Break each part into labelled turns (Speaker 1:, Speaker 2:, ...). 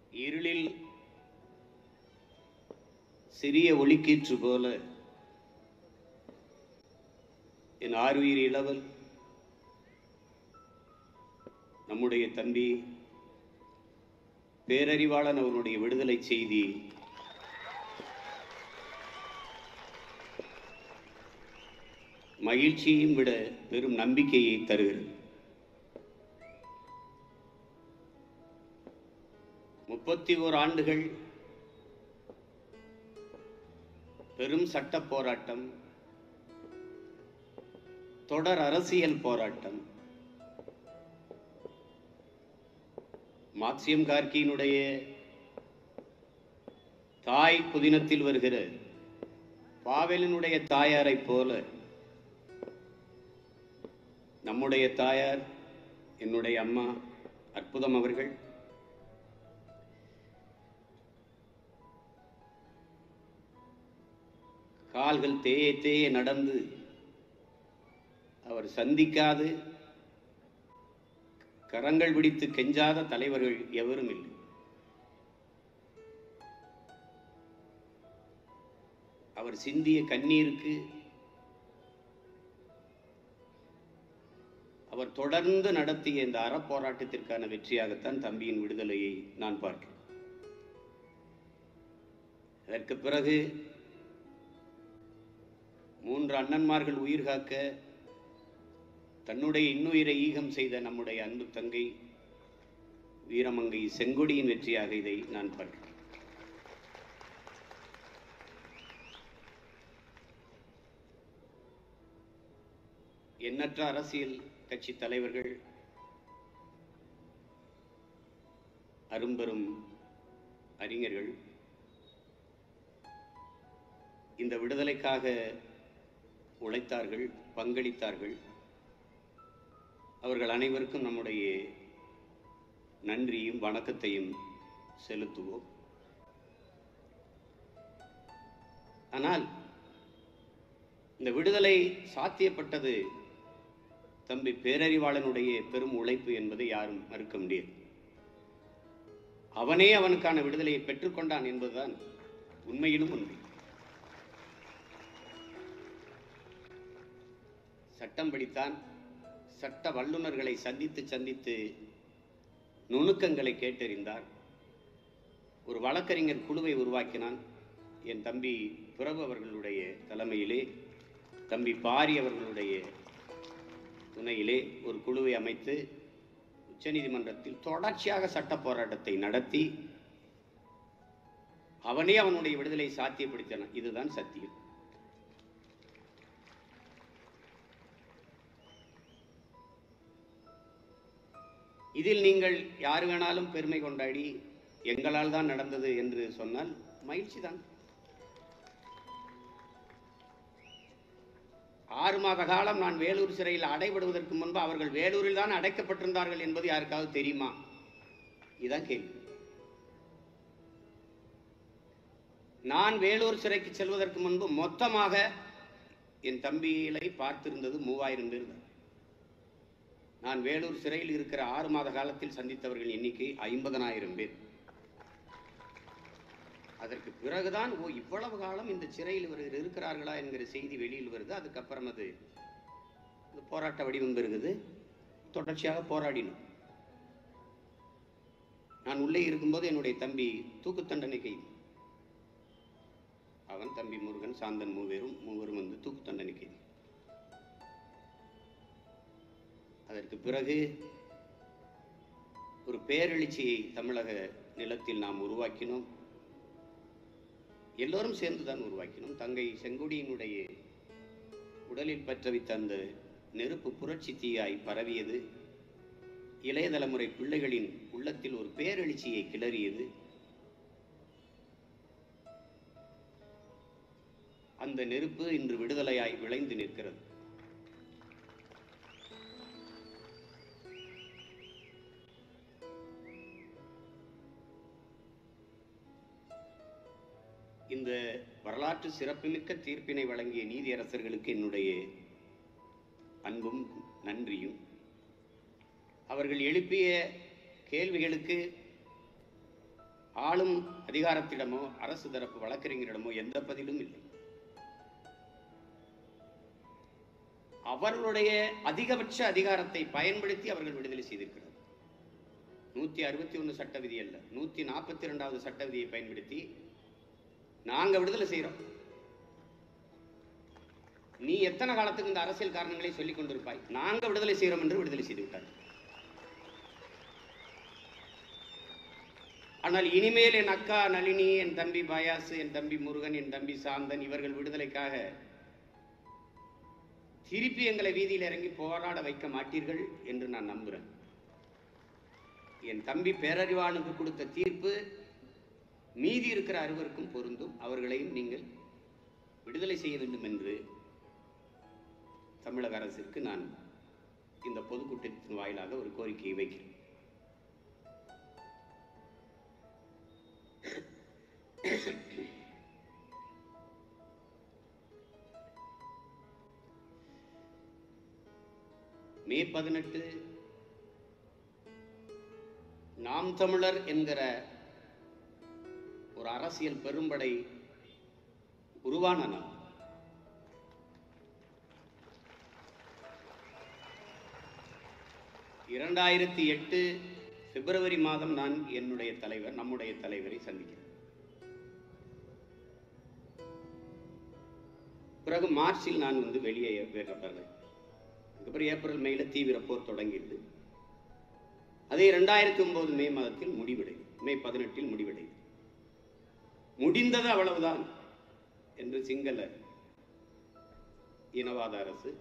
Speaker 1: இருளில் சிறிய ஒளிக்கீற்று போல என் ஆறுயிர் இளவல் நம்முடைய தம்பி பேரறிவாளன் அவருடைய விடுதலை செய்தி மகிழ்ச்சியையும் விட பெரும் நம்பிக்கையை தருகிறது முப்பத்தி ஓர் ஆண்டுகள் பெரும் சட்ட போராட்டம் தொடர் அரசியல் போராட்டம் மார்க்சியம் கார்கியினுடைய தாய் புதினத்தில் வருகிற பாவலினுடைய தாயாரைப் போல நம்முடைய தாயார் என்னுடைய அம்மா அற்புதம் அவர்கள் கால்கள் தேய தேய நடந்து அவர் சந்திக்காது கரங்கள் பிடித்து கெஞ்சாத தலைவர்கள் எவரும் இல்லை அவர் சிந்திய கண்ணீருக்கு அவர் தொடர்ந்து நடத்திய இந்த அறப்போராட்டத்திற்கான வெற்றியாகத்தான் தம்பியின் விடுதலையை நான் பார்க்கிறேன் அதற்கு பிறகு மூன்று அண்ணன்மார்கள் உயிர் காக்க தன்னுடைய இன்னுயிரை ஈகம் செய்த நம்முடைய அன்பு தங்கை வீரமங்கை செங்கொடியின் வெற்றியாக இதை நான் பார்க்கிறேன் எண்ணற்ற அரசியல் கட்சி தலைவர்கள் அரும்பெரும் அறிஞர்கள் இந்த விடுதலைக்காக உழைத்தார்கள் பங்களித்தார்கள் அவர்கள் அனைவருக்கும் நம்முடைய நன்றியும் வணக்கத்தையும் செலுத்துவோம் ஆனால் இந்த விடுதலை சாத்தியப்பட்டது தம்பி பேரறிவாளனுடைய பெரும் உழைப்பு என்பதை யாரும் மறுக்க முடியாது அவனே அவனுக்கான விடுதலையை பெற்றுக்கொண்டான் என்பதுதான் உண்மையிலும் உண்மை சட்டம் படித்தான் சட்ட வல்லுநர்களை சந்தித்து சந்தித்து நுணுக்கங்களை கேட்டறிந்தார் ஒரு வழக்கறிஞர் குழுவை உருவாக்கினான் என் தம்பி பிரபு அவர்களுடைய தலைமையிலே தம்பி பாரி அவர்களுடைய துணையிலே ஒரு குழுவை அமைத்து உச்சநீதிமன்றத்தில் தொடர்ச்சியாக சட்ட போராட்டத்தை நடத்தி அவனே அவனுடைய விடுதலை சாத்தியப்படுத்தினான் இதுதான் சத்தியம் இதில் நீங்கள் யார் வேணாலும் பெருமை கொண்டாடி எங்களால் தான் நடந்தது என்று சொன்னால் மகிழ்ச்சி தான் ஆறு மாத காலம் நான் வேலூர் சிறையில் அடைபடுவதற்கு முன்பு அவர்கள் வேலூரில் தான் அடைக்கப்பட்டிருந்தார்கள் என்பது யாருக்காவது தெரியுமா இதுதான் கேள்வி நான் வேலூர் சிறைக்கு செல்வதற்கு முன்பு மொத்தமாக என் தம்பிகளை பார்த்திருந்தது மூவாயிரம் பேர் தான் நான் வேலூர் சிறையில் இருக்கிற ஆறு மாத காலத்தில் சந்தித்தவர்கள் எண்ணிக்கை ஐம்பதனாயிரம் பேர் அதற்கு பிறகுதான் ஓ இவ்வளவு காலம் இந்த சிறையில் இவர்கள் இருக்கிறார்களா என்கிற செய்தி வெளியில் வருது அதுக்கப்புறம் அது இந்த போராட்ட வடிவம் பெறுகிறது தொடர்ச்சியாக போராடினோம் நான் உள்ளே இருக்கும்போது என்னுடைய தம்பி தூக்கு தண்டனை கைது அவன் தம்பி முருகன் சாந்தன் மூவேரும் மூவரும் வந்து தூக்கு தண்டனை கைது அதற்கு பிறகு ஒரு பேரெழுச்சியை தமிழக நிலத்தில் நாம் உருவாக்கினோம் எல்லோரும் சேர்ந்து தான் உருவாக்கினோம் தங்கை செங்கொடியினுடைய உடலில் பற்றவித்த அந்த நெருப்பு புரட்சி தீயாய் பரவியது இளைய தலைமுறை பிள்ளைகளின் உள்ளத்தில் ஒரு பேரெழுச்சியை கிளறியது அந்த நெருப்பு இன்று விடுதலையாய் விளைந்து நிற்கிறது இந்த வரலாற்று சிறப்புமிக்க தீர்ப்பினை வழங்கிய நீதியரசர்களுக்கு என்னுடைய அன்பும் நன்றியும் அவர்கள் எழுப்பிய கேள்விகளுக்கு ஆளும் அதிகாரத்திடமோ அரசு தரப்பு வழக்கறிஞரிடமோ எந்த பதிலும் இல்லை அவர்களுடைய அதிகபட்ச அதிகாரத்தை பயன்படுத்தி அவர்கள் விடுதலை செய்திருக்கிறார் நூத்தி அறுபத்தி ஒண்ணு சட்ட விதி அல்ல நூத்தி நாற்பத்தி இரண்டாவது சட்ட விதியை பயன்படுத்தி நாங்க விடுதலை செய்யறோம் நீ எத்தனை காலத்துக்கு இந்த அரசியல் காரணங்களை சொல்லிக் கொண்டிருப்பாய் நாங்க விடுதலை செய்கிறோம் என்று விடுதலை செய்து விட்டார் ஆனால் இனிமேல் என் அக்கா நளினி என் தம்பி பயாசு என் தம்பி முருகன் என் தம்பி சாந்தன் இவர்கள் விடுதலைக்காக திருப்பி எங்களை வீதியில் இறங்கி போராட வைக்க மாட்டீர்கள் என்று நான் நம்புறேன் என் தம்பி பேரறிவானுக்கு கொடுத்த தீர்ப்பு மீதி இருக்கிற அறுவருக்கும் பொருந்தும் அவர்களையும் நீங்கள் விடுதலை செய்ய வேண்டும் என்று தமிழக அரசிற்கு நான் இந்த பொதுக்கூட்டத்தின் வாயிலாக ஒரு கோரிக்கையை வைக்கிறேன் மே பதினெட்டு நாம் தமிழர் என்கிற ஒரு அரசியல் பெரும்படை உருவான நாள் இரண்டாயிரத்தி எட்டு பிப்ரவரி மாதம் நான் என்னுடைய தலைவர் நம்முடைய தலைவரை சந்திக்கிறேன் பிறகு மார்ச்சில் நான் வந்து வெளியே வர்றேன் அதுக்கப்புறம் ஏப்ரல் மேல தீவிர போர் தொடங்கியது அதே ரெண்டாயிரத்தி ஒன்பது மே மாதத்தில் முடிவடையும் மே பதினெட்டில் முடிவடையும் முடிந்தது அவ்வளவுதான் என்று சிங்கள இனவாத அரசு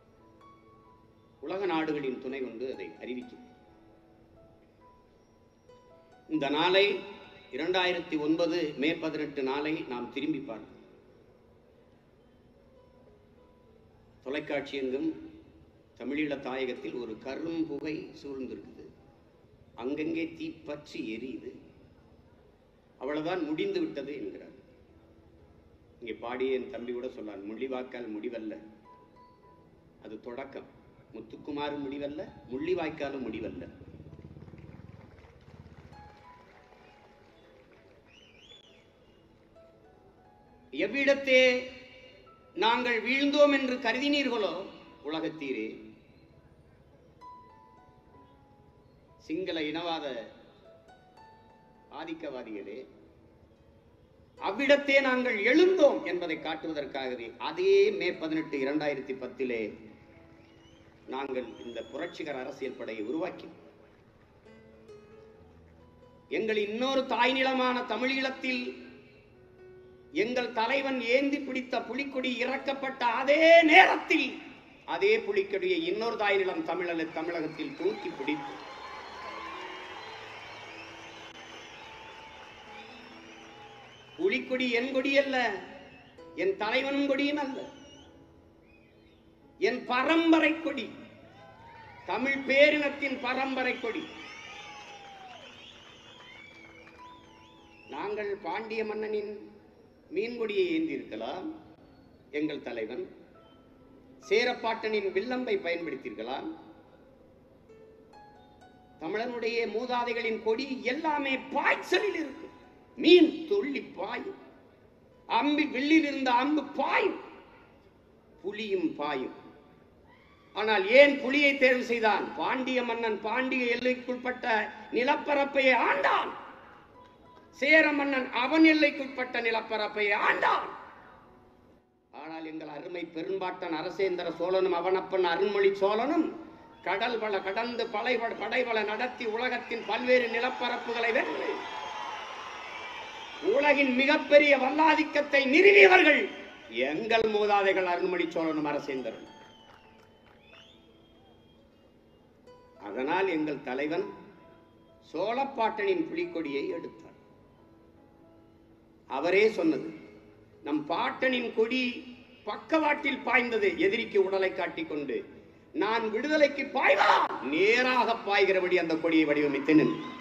Speaker 1: உலக நாடுகளின் துணை கொண்டு அதை அறிவிக்கும் இந்த நாளை இரண்டாயிரத்தி ஒன்பது மே பதினெட்டு நாளை நாம் திரும்பி பார்ப்போம் தொலைக்காட்சி எங்கும் தமிழீழ தாயகத்தில் ஒரு கரும் புகை சூழ்ந்திருக்குது அங்கங்கே தீ பற்றி எரியுது அவ்வளவுதான் முடிந்து விட்டது என்கிறார் இங்கே பாடிய என் தம்பி கூட சொன்னார் முள்ளிவாய்க்கால் முடிவல்ல அது தொடக்கம் முத்துக்குமார் முடிவல்ல முள்ளிவாய்க்காலும் முடிவல்ல எவ்விடத்தே நாங்கள் வீழ்ந்தோம் என்று கருதினீர்களோ உலகத்தீரே சிங்கள இனவாத ஆதிக்கவாதிகளே அவ்விடத்தே நாங்கள் எழுந்தோம் என்பதை காட்டுவதற்காகவே அதே மே பதினெட்டு இரண்டாயிரத்தி பத்திலே நாங்கள் இந்த புரட்சிகர அரசியல் படையை உருவாக்கி எங்கள் இன்னொரு தாய் நிலமான தமிழீழத்தில் எங்கள் தலைவன் ஏந்தி பிடித்த புலிக்கொடி இறக்கப்பட்ட அதே நேரத்தில் அதே புலிக்கொடியை இன்னொரு தாய் நிலம் தமிழக தமிழகத்தில் தூக்கி பிடித்து புலிக்கொடி என் கொடி அல்ல என் தலைவனும் கொடியும் அல்ல என் பரம்பரை கொடி தமிழ் பேரினத்தின் பரம்பரை கொடி நாங்கள் பாண்டிய மன்னனின் மீன்கொடியை ஏந்தியிருக்கலாம் எங்கள் தலைவன் சேரப்பாட்டனின் வில்லம்பை பயன்படுத்தியிருக்கலாம் தமிழனுடைய மூதாதைகளின் கொடி எல்லாமே பாய்ச்சலில் இருக்கு மீன் துள்ளி பாயும் அம்பி வில்லில் இருந்த அம்பு பாயும் புலியும் பாயும் ஆனால் ஏன் புலியை தேர்வு செய்தான் பாண்டிய மன்னன் பாண்டிய எல்லைக்குட்பட்ட நிலப்பரப்பை ஆண்டான் சேர மன்னன் அவன் எல்லைக்குட்பட்ட நிலப்பரப்பை ஆண்டான் ஆனால் எங்கள் அருமை பெரும்பாட்டன் அரசேந்திர சோழனும் அவனப்பன் அருண்மொழி சோழனும் கடல் வள கடந்து படை படைவள நடத்தி உலகத்தின் பல்வேறு நிலப்பரப்புகளை வென்று உலகின் மிகப்பெரிய வல்லாதிக்கத்தை நிறுவியவர்கள் எங்கள் மூதாதைகள் அருண்மொழி சோழனும் அரசேந்திரன் அதனால் எங்கள் தலைவன் சோழப்பாட்டனின் புலிக்கொடியை எடுத்தார் அவரே சொன்னது நம் பாட்டனின் கொடி பக்கவாட்டில் பாய்ந்தது எதிரிக்கு உடலை காட்டிக் கொண்டு நான் விடுதலைக்கு பாய்வா நேராக பாய்கிறபடி அந்த கொடியை வடிவமைத்து நின்று